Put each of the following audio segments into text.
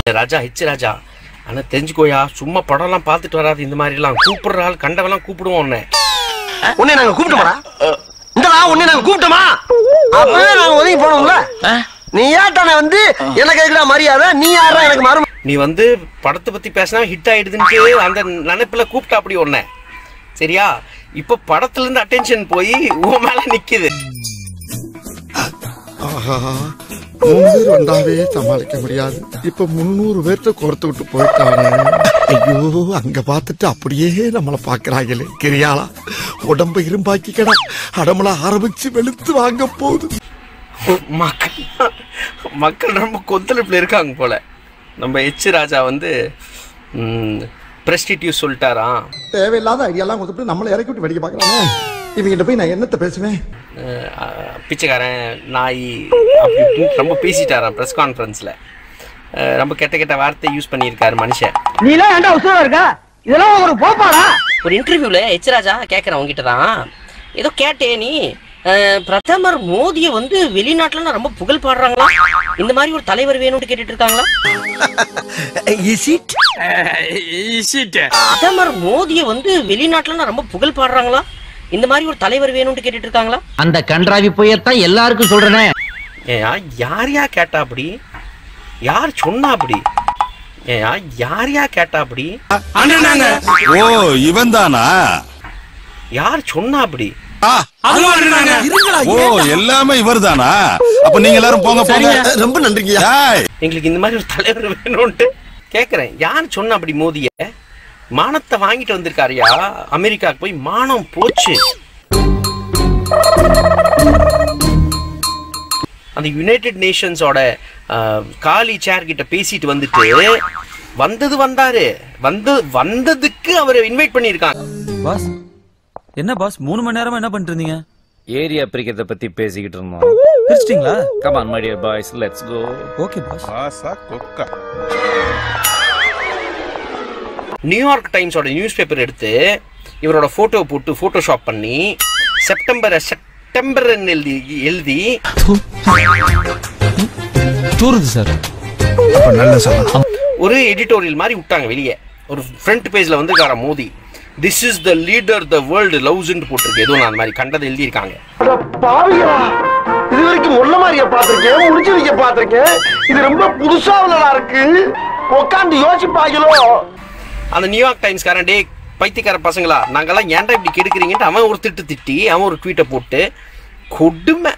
ராஜா H ராஜா ஆனா தெரிஞ்சுக்கோயா சும்மா படம்லாம் பார்த்துட்டு வராது இந்த மாதிரிலாம் கூப்பிடுற ஆள் கண்டவெல்லாம் கூப்பிடுவோம் உன்னை உன்னை நாங்க கூப்பிட்டோமா இந்தடா உன்னை நாங்க கூப்பிட்டோமா அப்பவே நாங்க ஒதுங்கி போனோம்ல நீ ஏட்டானே வந்து எனக்கு எதுக்குடா மரியாதை நீ யாரா எனக்கு மறு நீ வந்து படத்தை பத்தி பேசினா ஹிட் ஆயிடுதுன்ட்டு அந்த நினைப்புல கூப்பிட்டா அப்படி ஒன்ன சரியா இப்ப படத்துல இருந்து அட்டென்ஷன் போய் உன் மேல நிக்குது ஆஹா மூணு பேர் வந்தாவே சமாளிக்க முடியாது இப்ப முன்னூறு பேர்த்த கொடுத்து விட்டு போயிட்டாங்க ஐயோ அங்க பார்த்துட்டு அப்படியே நம்மள பாக்குறாங்களே கிரியாளா உடம்ப இரும்பாக்கிக்கடா அடமல ஆரம்பிச்சு வெளுத்து வாங்க போகுது மக்கள் மக்கள் ரொம்ப கொந்தளிப்புல இருக்காங்க போல நம்ம எச் ராஜா வந்து பிரஸ்டிடியூஸ் சொல்லிட்டாராம் தேவையில்லாத ஐடியாலாம் கொடுத்துட்டு நம்மளை இறக்கி விட்டு வெடிக்க பாக்குறானே இவங்கிட்ட போய் நான் என்னத்த பேசுவேன் அஹ், அஹ், பிச்சைக்காரன் நாய் அப்படி இப்படின்னு ரொம்ப பேசிட்டாராம் ப்ரெஸ் கான்ஃபரன்ஸில் ரொம்ப கெட்ட கெட்ட வார்த்தை யூஸ் பண்ணியிருக்காரு மனுஷன் நீ எல்லாம் ஏன்டா உசுரா இருக்க இதெல்லாம் ஒரு போப்பாடா ஒரு இன்டர்வியூல எச் ராஜா கேட்குறேன் உங்ககிட்ட தான் ஏதோ கேட்டே நீ அஹ், பிரதமர் மோடியை வந்து வெளிநாட்டுல ரொம்ப புகழ் பாடுறாங்களா இந்த மாதிரி ஒரு தலைவர் வேணும்னு கேட்டுட்டு இருக்காங்களா இஸ் இட் பிரதமர் மோடியை வந்து வெளிநாட்டுல ரொம்ப புகழ் பாடுறாங்களா இந்த மாதிரி ஒரு தலைவர் வேணும்னு கேட்டுட்டு இருக்காங்களா அந்த கன்றாவி புயத்தான் எல்லாருக்கும் சொல்றேனே ஏயா யார் யா கேட்டா அப்படி யார் சொன்னா அப்படி ஏயா யார் யா கேட்டா அப்படி ஓ இவன் தானா யார் சொன்னா அப்படி ஓ எல்லாமே இவர் தானா அப்ப நீங்க எல்லாரும் போங்க போங்க ரொம்ப நன்றிங்க ஏய், எங்களுக்கு இந்த மாதிரி ஒரு தலைவர் வேணும்ட்டு கேக்குறேன் யார் சொன்ன அப்படி மோதிய மானத்தை வாங்கிட்டு வந்திருக்காருயா அமெரிக்காவுக்கு போய் மானம் போச்சு அந்த யுனைடெட் நேஷன்ஸோட காலி சேர் கிட்ட பேசிட்டு வந்துட்டு வந்தது வந்தாரு வந்து வந்ததுக்கு அவரை இன்வைட் பண்ணியிருக்காங்க பாஸ் என்ன பாஸ் மூணு மணி நேரமா என்ன பண்ணிட்டு இருந்தீங்க ஏரியா பிரிக்கிறத பத்தி பேசிக்கிட்டு இருந்தோம் பிரிச்சிட்டீங்களா come on my dear boys let's go okay boss ராசா கொக்கா நியூயார்க் டைம்ஸோட நியூஸ் பேப்பர் எடுத்து இவரோட போட்டோ போட்டு போட்டோஷாப் பண்ணி செப்டம்பரை செப்டம்பர் எழுதி எழுதி தூருது சார் ஒரு எடிட்டோரியல் மாதிரி விட்டாங்க வெளியே ஒரு ஃப்ரண்ட் பேஜ்ல வந்து கார Modi this is the leader the world லவ்ஸ்ன்னு போட்டிருக்கு எதுவும் நான் அந்த மாதிரி கண்டதை எழுதியிருக்காங்க பாவிகளா இது வரைக்கும் முள்ள மாதிரிய பாத்திருக்கேன் முடிச்சு வைக்க பாத்திருக்கேன் இது ரொம்ப புதுசா உள்ளதா இருக்கு உட்காந்து யோசிப்பாங்களோ அந்த நியூயார்க் டைம்ஸ்காரன் டே பைத்தியக்கார பசங்களா நாங்கெல்லாம் ஏன்டா இப்படி கெடுக்குறீங்கன்ட்டு அவன் ஒரு திட்டு திட்டி அவன் ஒரு ட்வீட்டை போட்டு கொடுமை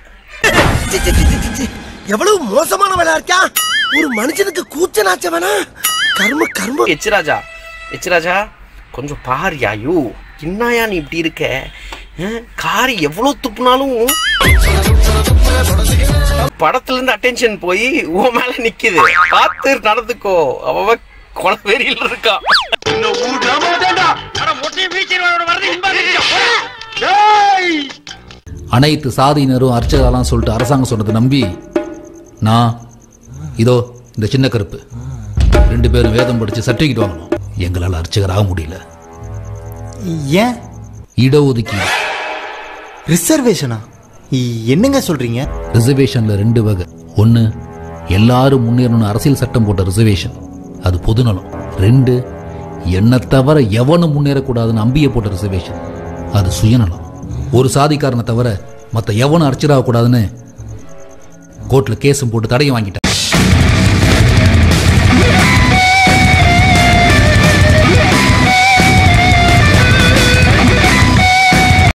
எவ்வளவு மோசமான வேலை இருக்கா ஒரு மனுஷனுக்கு கூச்ச நாச்ச வேணா கர்ம கர்ம எச் ராஜா எச் ராஜா கொஞ்சம் பாரியா ஐயோ என்னயா நீ இப்படி இருக்க அஹ், காரி எவ்வளவு துப்புனாலும் படத்துல இருந்து அட்டென்ஷன் போய் உன் மேல நிக்குது பார்த்து நடந்துக்கோ அவ கொலவெறியில் இருக்கா அனைத்து சாதியினரும் அர்ச்சகரெல்லாம் சொல்லிட்டு அரசாங்கம் சொன்னதை நம்பி நான் இதோ இந்த சின்ன கருப்பு ரெண்டு பேரும் வேதம் படிச்சு சர்டிஃபிகேட் வாங்கணும் எங்களால் அர்ச்சகர் ஆக முடியல ஏன் இடஒதுக்கீடு ரிசர்வேஷனா என்னங்க சொல்றீங்க ரிசர்வேஷன்ல ரெண்டு வகை ஒன்று எல்லாரும் முன்னேறணும்னு அரசியல் சட்டம் போட்ட ரிசர்வேஷன் அது பொதுநலம் ரெண்டு என்னை தவிர எவனும் முன்னேறக்கூடாதுன்னு அம்பிய போட்ட ரிசர்வேஷன் அது சுயநலம் ஒரு சாதிக்காரனை தவிர மற்ற எவனும் அர்ச்சராகக்கூடாதுன்னு கோர்ட்டில் கேஸும் போட்டு தடையும் வாங்கிட்டேன்